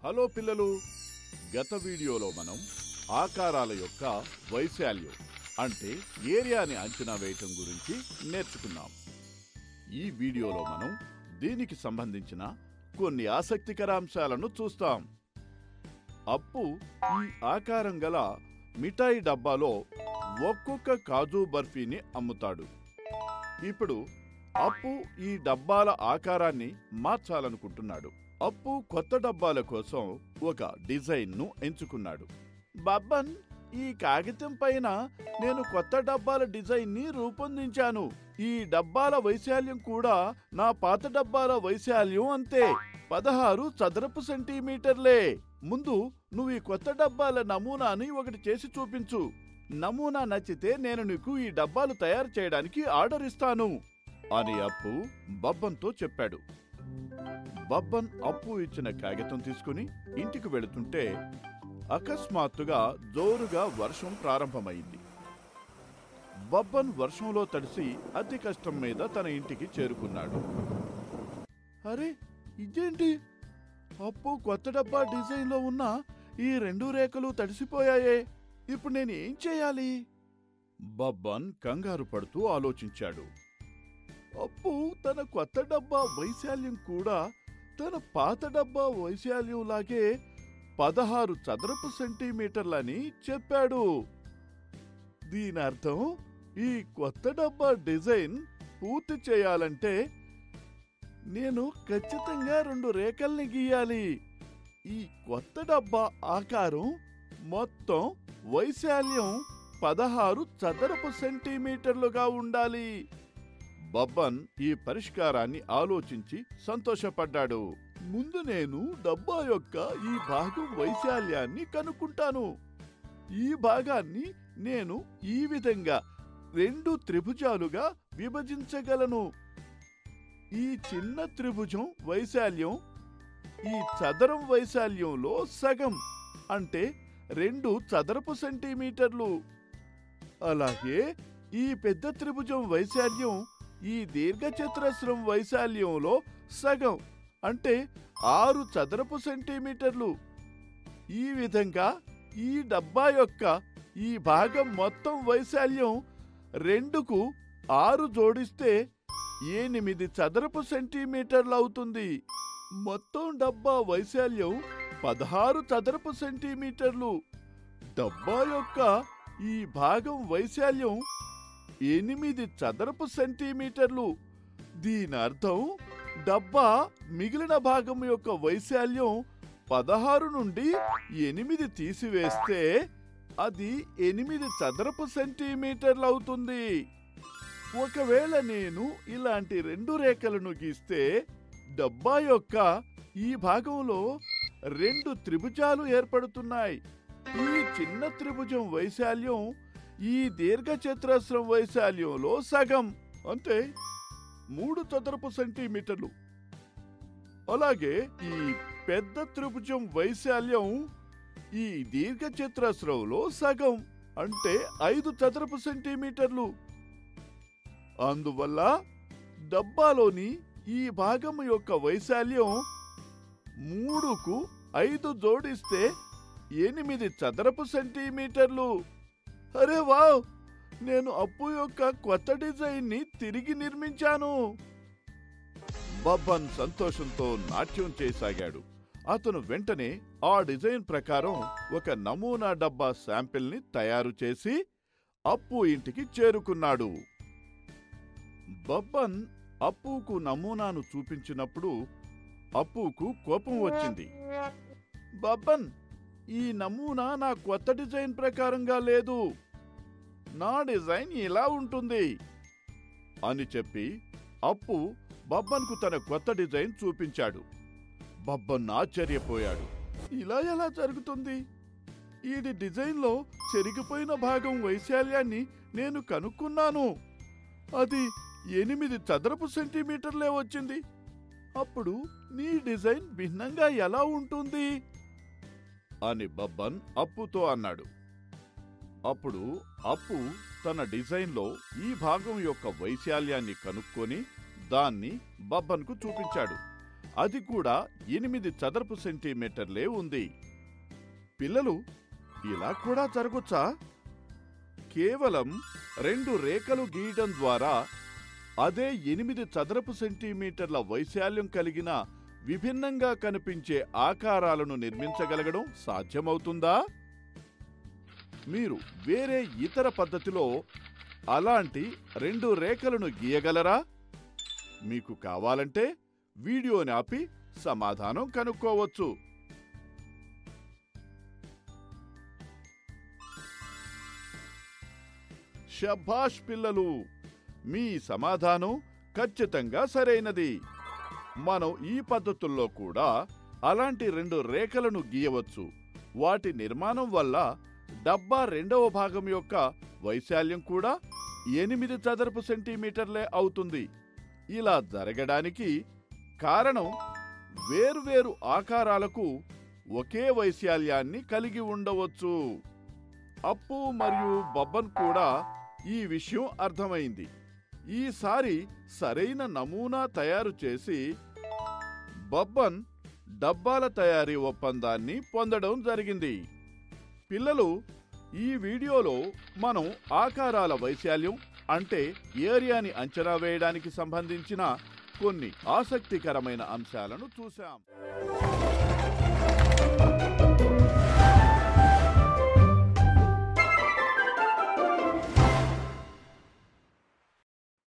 hello పిల్లలు గత వీడియోలో మనం ఆకారాల యొక్క వైశాల్యం అంటే ఏరియాని అంచనా వేయటం గురించి నేర్చుకున్నాం ఈ వీడియోలో మనం దీనికి సంబంధించిన కొన్ని ఆసక్తికర అంశాలను చూస్తాం అప్పు ఈ ఆకారం గల మిఠాయి డబ్బాలో ఒక్కొక్క కాజు బర్ఫీని అమ్ముతాడు ఇప్పుడు అప్పు ఈ డబ్బాల ఆకారాన్ని మార్చాలనుకుంటున్నాడు అప్పు కొత్త డబ్బాల కోసం ఒక డిజైన్ ను ఎంచుకున్నాడు బబ్బన్ ఈ కాగితం పైన నేను కొత్త డబ్బాల డిజైన్ ని రూపొందించాను ఈ డబ్బాల వైశాల్యం కూడా నా పాత డబ్బాల వైశాల్యం అంతే పదహారు చదరపు సెంటీమీటర్లే ముందు నువ్వు ఈ కొత్త డబ్బాల నమూనాని ఒకటి చేసి చూపించు నమూనా నచ్చితే నేను నీకు ఈ డబ్బాలు తయారు చేయడానికి ఆర్డర్ ఇస్తాను అని అప్పు బబ్బన్తో చెప్పాడు బబ్బన్ అప్పు ఇచ్చిన కాగితం తీసుకుని ఇంటికి వెళుతుంటే అకస్మాత్తుగా జోరుగా వర్షం ప్రారంభమైంది బబ్బన్ వర్షంలో తడిసి అతి కష్టం మీద తన ఇంటికి చేరుకున్నాడు అరే ఇదేంటి అప్పు కొత్త డబ్బా డిజైన్లో ఉన్న ఈ రెండు రేఖలు తడిసిపోయాయే ఇప్పుడు నేను ఏం చేయాలి బబ్బన్ కంగారు పడుతూ ఆలోచించాడు అప్పు తన కొత్త డబ్బా వైశాల్యం కూడా తన పాత డబ్బా వైశాల్యం లాగే పదహారు చదరపు సెంటీమీటర్లని చెప్పాడు దీని అర్థం ఈ కొత్త డబ్బా డిజైన్ పూర్తి చేయాలంటే నేను ఖచ్చితంగా రెండు రేఖల్ని గీయాలి ఈ కొత్త డబ్బా ఆకారం మొత్తం వైశాల్యం పదహారు చదరపు సెంటీమీటర్లుగా ఉండాలి బబ్బన్ ఈ పరిష్కారాన్ని ఆలోచించి సంతోషపడ్డాడు ముందు నేను డబ్బా యొక్క ఈ భాగం వైశాల్యాన్ని కనుక్కుంటాను ఈ భాగాన్ని నేను ఈ విధంగా రెండు త్రిభుజాలుగా విభజించగలను ఈ చిన్న త్రిభుజం వైశాల్యం ఈ చదరం వైశాల్యంలో సగం అంటే రెండు చదరపు సెంటీమీటర్లు అలాగే ఈ పెద్ద త్రిభుజం వైశాల్యం ఈ దీర్ఘచతురస్రం వైశాల్యంలో సగం అంటే ఆరు చదరపు సెంటీమీటర్లు ఈ విధంగా ఈ డబ్బా యొక్క ఈ భాగం మొత్తం వైశాల్యం రెండుకు ఆరు జోడిస్తే ఎనిమిది చదరపు సెంటీమీటర్లు అవుతుంది మొత్తం డబ్బా వైశాల్యం పదహారు చదరపు సెంటీమీటర్లు డబ్బా యొక్క ఈ భాగం వైశాల్యం ఎనిమిది చదరపు సెంటీమీటర్లు దీని అర్థం డబ్బా మిగిలిన భాగం యొక్క వైశాల్యం పదహారు నుండి ఎనిమిది తీసివేస్తే అది ఎనిమిది చదరపు సెంటీమీటర్లు అవుతుంది ఒకవేళ నేను ఇలాంటి రెండు రేఖలను గీస్తే డబ్బా యొక్క ఈ భాగంలో రెండు త్రిభుజాలు ఏర్పడుతున్నాయి ఈ చిన్న త్రిభుజం వైశాల్యం ఈ దీర్ఘచతురస్రం వైశాల్యంలో సగం అంటే మూడు చదరపు సెంటీమీటర్లు అలాగే ఈ పెద్ద త్రిభుజం వైశాల్యం ఈ దీర్ఘచతురస్రంలో సగం అంటే ఐదు చదరపు సెంటీమీటర్లు అందువల్ల డబ్బాలోని ఈ భాగం యొక్క వైశాల్యం మూడుకు ఐదు జోడిస్తే ఎనిమిది చదరపు సెంటీమీటర్లు అరే వావ్ నేను అప్పు యొక్క కొత్త డిజైన్ ని తిరిగి నిర్మించాను బబ్బన్ సంతోషంతో నాట్యం చేయసాగాడు అతను వెంటనే ఆ డిజైన్ ప్రకారం ఒక నమూనా డబ్బా శాంపిల్ ని తయారు చేసి అప్పు ఇంటికి చేరుకున్నాడు బబ్బన్ అప్పుకు నమూనాను చూపించినప్పుడు అప్పుకు కోపం వచ్చింది బబ్బన్ ఈ నమూనా నా కొత్త డిజైన్ ప్రకారంగా లేదు నా డిజైన్ ఇలా ఉంటుంది అని చెప్పి అప్పు బబ్బన్కు తన కొత్త డిజైన్ చూపించాడు బబ్బన్ ఆశ్చర్యపోయాడు ఇలా ఎలా జరుగుతుంది ఇది డిజైన్లో చెరిగిపోయిన భాగం వైశాల్యాన్ని నేను కనుక్కున్నాను అది ఎనిమిది చదరపు సెంటీమీటర్లే వచ్చింది అప్పుడు నీ డిజైన్ భిన్నంగా ఎలా ఉంటుంది అని బబ్బన్ అప్పుతో అన్నాడు అప్పుడు అప్పు తన డిజైన్లో ఈ భాగం యొక్క వైశాల్యాన్ని కనుక్కొని దాన్ని బబ్బన్కు చూపించాడు అది కూడా ఎనిమిది చదరపు సెంటీమీటర్లే ఉంది పిల్లలు ఇలా కూడా జరగొచ్చా కేవలం రెండు రేఖలు గీయడం ద్వారా అదే ఎనిమిది చదరపు సెంటీమీటర్ల వైశాల్యం కలిగిన విభిన్నంగా కనిపించే ఆకారాలను నిర్మించగలగడం సాధ్యమవుతుందా మీరు వేరే ఇతర పద్ధతిలో అలాంటి రెండు రేఖలను గీయగలరా మీకు కావాలంటే వీడియోని ఆపి సమాధానం కనుక్కోవచ్చు షభాష్ పిల్లలు మీ సమాధానం ఖచ్చితంగా సరైనది మనం ఈ పద్ధతుల్లో కూడా అలాంటి రెండు రేఖలను గీయవచ్చు వాటి నిర్మాణం వల్ల డబ్బా రెండవ భాగం యొక్క వైశాల్యం కూడా ఎనిమిది చదరపు సెంటీమీటర్లే అవుతుంది ఇలా జరగడానికి కారణం వేర్వేరు ఆకారాలకు ఒకే వైశాల్యాన్ని కలిగి ఉండవచ్చు అప్పు మరియు బబ్బన్ కూడా ఈ విషయం అర్థమైంది ఈసారి సరైన నమూనా తయారు చేసి బబ్బన్ డబ్బాల తయారీ ఒప్పందాన్ని పొందడం జరిగింది పిల్లలు ఈ వీడియోలో మనం ఆకారాల వైశాల్యం అంటే ఏరియాని అంచనా వేయడానికి సంబంధించిన కొన్ని ఆసక్తికరమైన అంశాలను చూశాం